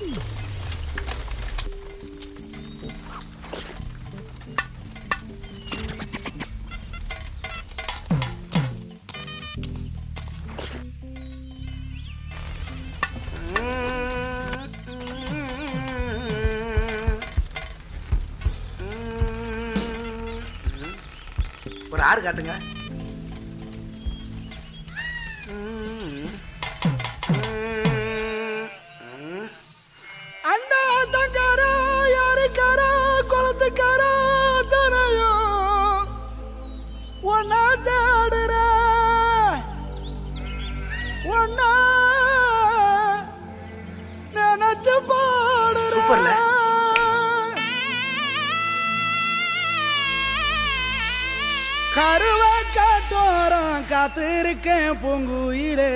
ஒரு ஆறு காட்டுங்க அண்ணா தங்காரா யாருக்காரா குளத்துக்காரா தனையோ ஒன்னா தேடுற ஒன்னா நினைச்சு பாடுற சூப்பர்ல. கருவ காட்டோரம் காத்திருக்கேன் பூங்குயிலே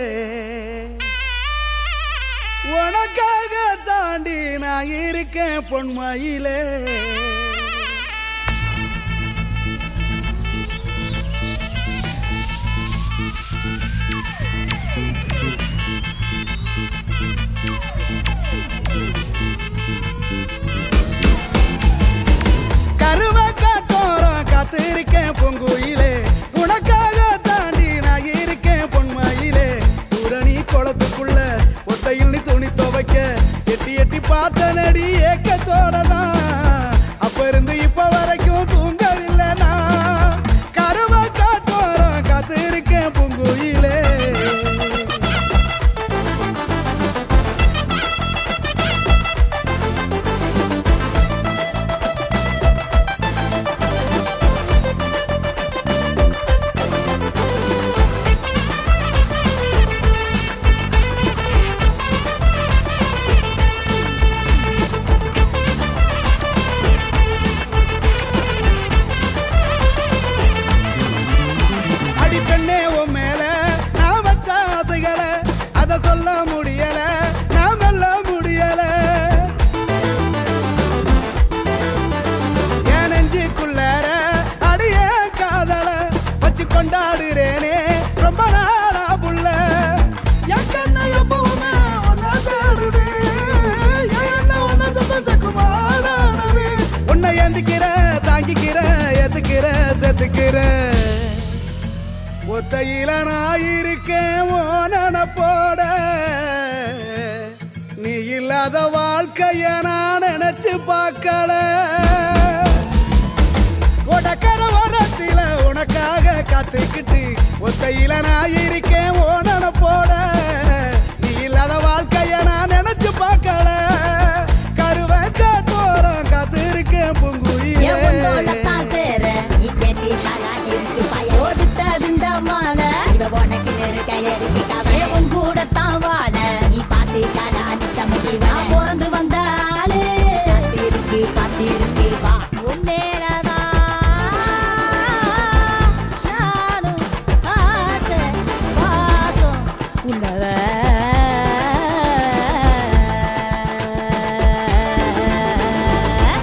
உனக்காக தாண்டி நான் இருக்கேன் பொன்மையிலே கருவ காட்டோரம் காத்திருக்கேன் பொங்குயிலே உனக்காக தாண்டி நான் இருக்கேன் பொன்மையிலே பூரணி குளத்துக்குள்ள ஒத்தையில் நீ துணி துவைக்க எட்டி எட்டி பார்த்த நடி ஏக்கத்தோட தான் அப்ப இருந்து இப்ப வரைக்கும் தூங்கவில்லை நான் கருவ காட்டோரம் காத்திருக்கேன் பொங்குயிலே அடி பெண்ணே உன் மேல நான் வச்ச ஆசைகளை அத சொல்ல முடியல நான் மெல்ல முடியல என் நெஞ்சுக்குள்ளார அடிய காதல வச்சு கொண்டாடுறேனே ரொம்ப நாளா புள்ள என் கண்ணை எப்பவுமே ஒன்னா தேடுது என் எண்ணம் ஒன்னா சந்தோஷக்குமாரானது உன்னை ஏந்திக்கிற தாங்கிக்கிற ஏத்துக்கிற சேர்த்துக்கிற ஒத்தையில நான் இருக்கேன் ஓ நினப்போட நீ இல்லாத வாழ்க்கைய நான் நினைச்சு பார்க்கல உடக்கர வரத்தில உனக்காக காத்துக்கிட்டு ஒத்தையில நான் இருக்கேன் ஓ நினப்போட நீ இல்லாத வாழ்க்கைய நான் நினைச்சு பார்க்கல கருவை காட்டோரம் காத்திருக்கேன் என் உன்னோட பொங்குயிலே தான் சேர, நீ கேட்டீர்களா இருக்கு பய. ஒதுத்ததுண்ட மான, இவ உனக்கு நெருக்க எதுக்கு கவலை? உன் கூடத்தான் வாழ, நீ பார்த்துக்கடா நித்த முடிவ. நான் பிறந்து வந்த ஆளு, காத்திருக்கு, காத்திருக்கு, வா. உன் மேலதான் நானும் ஆசை, பாசம் உள்ளவ.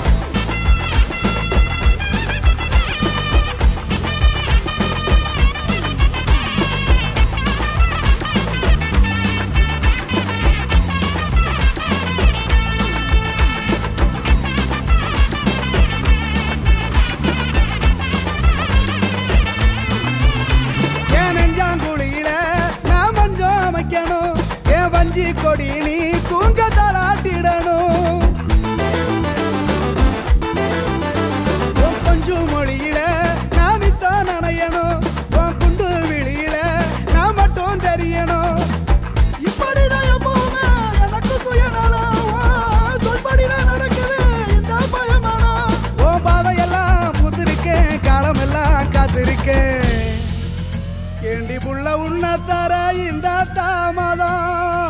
என் நெஞ்சாங்குழியில நான் மஞ்சம் அமைக்கணும் என் வஞ்சி கொடி நீ தூங்க தலாட்டிடணும் உன் கொஞ்சம் மொழியில நான் வித்தான் நனையணும் உன் குண்டு விழியில நான் மட்டும் தெரியணும் இப்படிதான் எப்பவுமே எனக்கு சுயநலம். உன் சொல்படிதான் நடக்குது இந்த பயமானம். உன் பாதையெல்லாம் புத்திருக்கேன் காலமெல்லாம் காத்திருக்கேன் ஏண்டி புள்ள உன்னை தர இந்த தாமதம்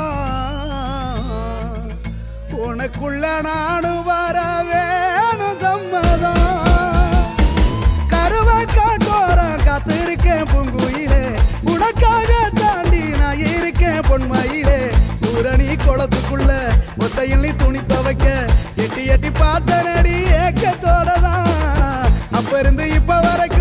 உனக்குள்ள நானும் வர வேணும் சம்மதம் கருவை காட்டோரம் காத்திருக்கேன் பூங்குயிலே உனக்காக தாண்டி நான் இருக்கேன் பொன்மையிலே பூரணி குளத்துக்குள்ள ஒத்தையில் நீ துணி துவைக்க எட்டி எட்டி பார்த்த நடி ஏக்கத்தோட தான் அப்ப இருந்து இப்ப வரைக்கும்